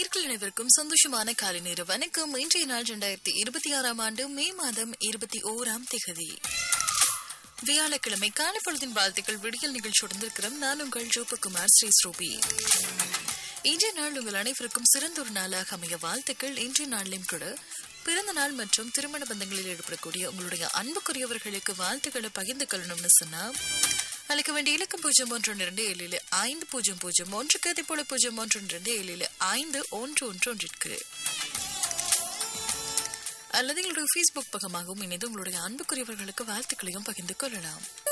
நேர்கள் அனைவருக்கும் சந்தோஷமான காலை நேர வணக்கம் இன்றைய நாள் இரண்டாயிரத்தி இருபத்தி ஆறாம் ஆண்டு மே மாதம் இருபத்தி ஓராம் திகதி வியாழக்கிழமை காலை பொழுதின் வாழ்த்துக்கள் விடியல் நிகழ்ச்சியுடன் இருக்கிறோம் நான் உங்கள் ஜோபகுமார் ஸ்ரீ ஸ்ரூபி இன்றைய நாள் உங்கள் அனைவருக்கும் சிறந்த ஒரு நாளாக அமைய வாழ்த்துக்கள் இன்றைய நாளிலும் கூட பிறந்த நாள் மற்றும் திருமண பந்தங்களில் ஈடுபடக்கூடிய உங்களுடைய அன்புக்குரியவர்களுக்கு வாழ்த்துக்களை பகிர்ந்து கொள்ளணும்னு சொன்னா அழைக்க வேண்டிய இலக்கம் பூஜ்ஜியம் ஒன்று இரண்டு ஏழில் ஐந்து பூஜ்ஜியம் பூஜ்ஜியம் ஒன்றுக்கு அதே போல பூஜ்ஜியம் ஒன்று இரண்டு ஏழில் ஐந்து ஒன்று ஒன்று ஒன்றிற்கு அல்லது எங்களுடைய ஃபேஸ்புக் பக்கமாகவும் இணைந்து உங்களுடைய அன்புக்குரியவர்களுக்கு வாழ்த்துக்களையும் பகிர்ந்து கொள்ளலாம்